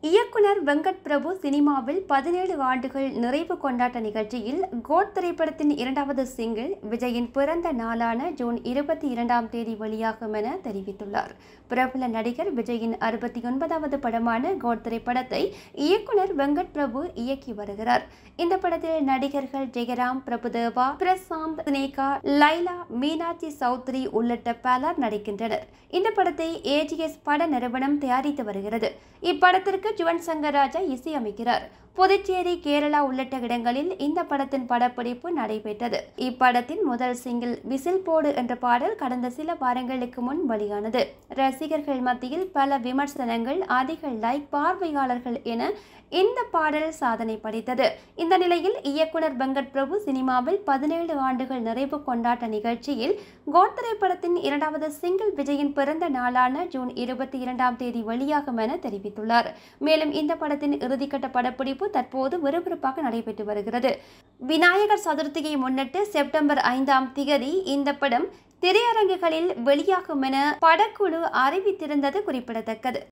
இயக்குனர் வெங்கட் பிரபு சினிமாவில் பதினேழு ஆண்டுகள் நிறைவு கொண்டாட்ட நிகழ்ச்சியில் கோட் திரைப்படத்தின் இரண்டாவது சிங்கிள் விஜயின் பிறந்த நாளான ஜூன் இருபத்தி இரண்டாம் தேதி வெளியாகும் என தெரிவித்துள்ளார் பிரபல நடிகர் விஜயின் அறுபத்தி ஒன்பதாவது படமான கோட் திரைப்படத்தை இயக்குனர் வெங்கட் பிரபு இயக்கி வருகிறார் இந்த படத்தில் நடிகர்கள் ஜெயராம் பிரபுதேவா பிரசாந்த் சினேகா லைலா மீனாட்சி சௌத்ரி உள்ளிட்ட பலர் நடிக்கின்றனர் இந்த படத்தை ஏஜிஎஸ் பட நிறுவனம் தயாரித்து வருகிறது இப்படத்திற்கு ஜுவன் சங்கர் ராஜா இசையமைக்கிறார் புதுச்சேரி கேரளா உள்ளிட்ட இடங்களில் இந்த படத்தின் படப்பிடிப்பு நடைபெற்றது இப்படத்தின் முதல் சிங்கிள் விசில் போடு என்ற பாடல் கடந்த சில வாரங்களுக்கு முன் வெளியானது ரசிகர்கள் மத்தியில் பல விமர்சனங்கள் அதிக லைக் பார்வையாளர்கள் என இந்த பாடல் சாதனை படைத்தது இந்த நிலையில் இயக்குனர் வெங்கட் பிரபு சினிமாவில் பதினேழு ஆண்டுகள் நிறைவு கொண்டாட்ட நிகழ்ச்சியில் கோட் திரைப்படத்தின் இரண்டாவது சிங்கிள் விஜயின் பிறந்த நாளான ஜூன் இருபத்தி இரண்டாம் தேதி வெளியாகும் என தெரிவித்துள்ளார் மேலும் இந்த படத்தின் இறுதிக்கட்ட படப்பிடிப்பு தற்போது விறுவிறுப்பாக நடைபெற்று வருகிறது விநாயகர் சதுர்த்தியை முன்னிட்டு செப்டம்பர் ஐந்தாம் திகதி இந்த படம் திரையரங்குகளில் வெளியாகும் என படக்குழு அறிவித்திருந்தது குறிப்பிடத்தக்கது